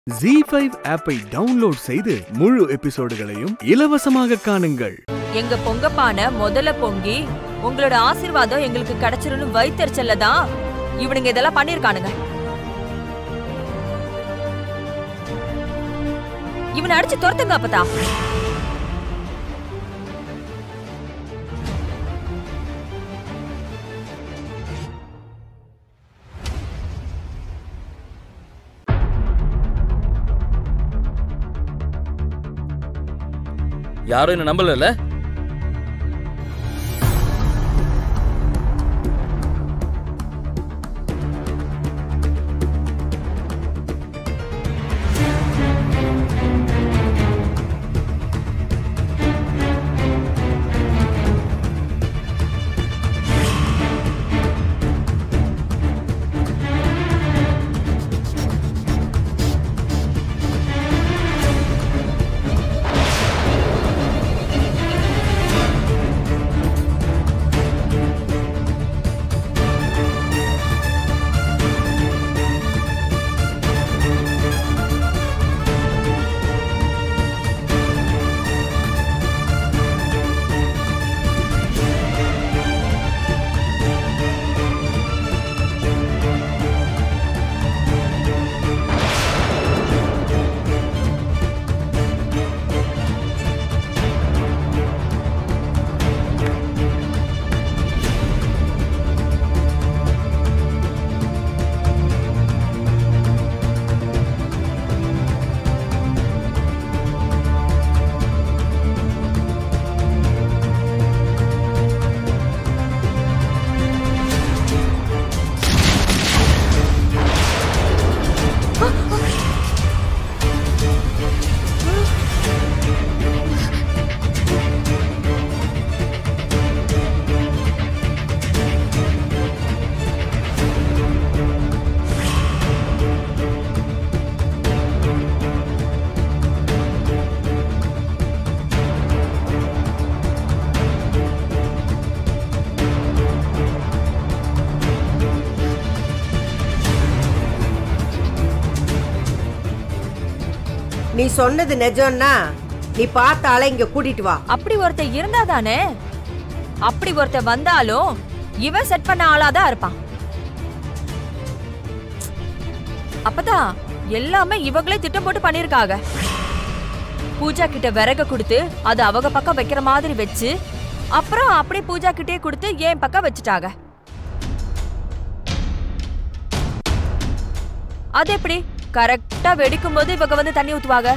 G five ஆப்பை download செய்து முழு எபிசோடுகளையும் இலவசமாக காணுங்கள் எங்க பொங்கப்பான முதல்ல பொங்கி உங்களோட ஆசீர்வாதம் எங்களுக்கு கிடைச்சிருன்னு வைத்தறிச்சல்ல தான் இவனுங்க இதெல்லாம் பண்ணிருக்கானுங்க இவனை அடிச்சு துரத்துங்க அப்பதா யாரும் என்ன நம்பலல்ல நீ சொன்னது நிஜம்னா நீ பார்த்த ஆளை இங்க கூட்டிட்டு வா அப்படி ஒருத்தன் இருந்தா தானே அப்படி ஒருத்தன் வந்தாலும் இவன் செட் பண்ண ஆளாதான் இருப்பான் அப்பதான் எல்லாமே இவங்களே திட்டம் போட்டு பண்ணிருக்காங்க பூஜா கிட்ட விறக கொடுத்து அது அவங்க பக்கம் வைக்கிற மாதிரி வச்சு அப்புறம் அப்படியே பூஜா கிட்டே கொடுத்து என் பக்கம் வச்சுட்டாங்க அது எப்படி கரெக்டா வெடிக்கும் போது இவங்க வந்து தண்ணி ஊத்துவாங்க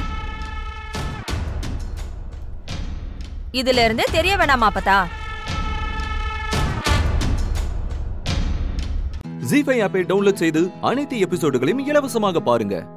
இதுல இருந்து தெரிய வேணாமா அப்பதா ஜி ஃபைவ் ஆப்பை டவுன்லோட் செய்து அனைத்து எபிசோடுகளையும் இலவசமாக பாருங்க